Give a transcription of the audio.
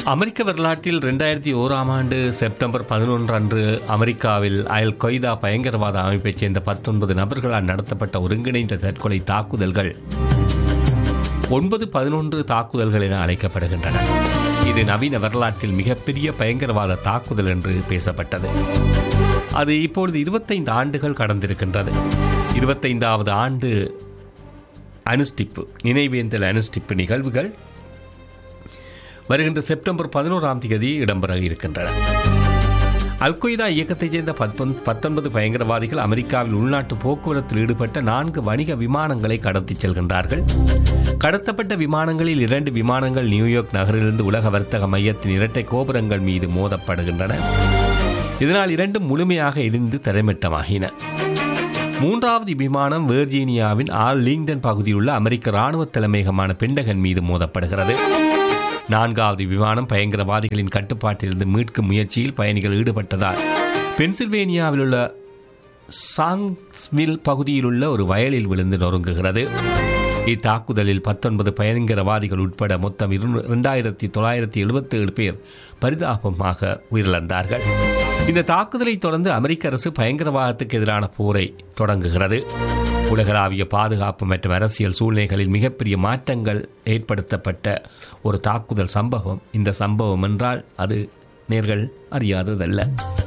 அமெரிக்க வரலாற்றில் ரெண்டாயிரத்தி ஓராம் ஆண்டு செப்டம்பர் பதினொன்று அன்று அமெரிக்காவில் அயல் கொய்தா பயங்கரவாத அமைப்பைச் சேர்ந்த பத்தொன்பது நபர்களால் நடத்தப்பட்ட ஒருங்கிணைந்த தற்கொலை தாக்குதல்கள் ஒன்பது பதினொன்று தாக்குதல்கள் என அழைக்கப்படுகின்றன இது நவீன வரலாற்றில் மிகப்பெரிய பயங்கரவாத தாக்குதல் என்று பேசப்பட்டது அது இப்பொழுது இருபத்தைந்து ஆண்டுகள் கடந்திருக்கின்றது இருபத்தைந்தாவது ஆண்டு அனுஷ்டிப்பு நினைவேந்தல் அனுஷ்டிப்பு நிகழ்வுகள் வருகின்ற செப்டம்பர் பதினோராம் தேதி இடம்பெற இருக்கின்றன அல்கொய்தா இயக்கத்தைச் சேர்ந்த பத்தொன்- பத்தொன்பது பயங்கரவாதிகள் அமெரிக்காவில் உள்நாட்டு போக்குவரத்தில் ஈடுபட்ட நான்கு வணிக விமானங்களை கடத்திச் செல்கின்றார்கள் கடத்தப்பட்ட விமானங்களில் இரண்டு விமானங்கள் நியூயார்க் நகரிலிருந்து உலக வர்த்தக மையத்தின் இரட்டை கோபுரங்கள் மீது மோதப்படுகின்றன இதனால் இரண்டும் முழுமையாக எரிந்து தரைமட்டமாகின மூன்றாவது விமானம் வெர்ஜீனியாவின் ஆர்லிங்டன் பகுதியில் உள்ள அமெரிக்க ராணுவ தலைமையகமான பெண்டகன் மீது மோதப்படுகிறது நான்காவது விமானம் பயங்கரவாதிகளின் கட்டுப்பாட்டிலிருந்து மீட்கும் முயற்சியில் பயணிகள் ஈடுபட்டதால் பென்சில்வேனியாவில் உள்ள சாங்ஸ்வில் பகுதியில் உள்ள ஒரு வயலில் விழுந்து நொறுங்குகிறது இத்தாக்குதலில் பத்தொன்பது பயங்கரவாதிகள் உட்பட மொத்தம் இரண்டாயிரத்தி தொள்ளாயிரத்தி எழுபத்தி ஏழு பேர் பரிதாபமாக உயிரிழந்தார்கள் இந்த தாக்குதலை தொடர்ந்து அமெரிக்க அரசு பயங்கரவாதத்துக்கு எதிரான போரை தொடங்குகிறது உலகளாவிய பாதுகாப்பு மற்றும் அரசியல் சூழ்நிலைகளில் மிகப்பெரிய மாற்றங்கள் ஏற்படுத்தப்பட்ட ஒரு தாக்குதல் சம்பவம் இந்த சம்பவம் என்றால் அது நேர்கள் அறியாததல்ல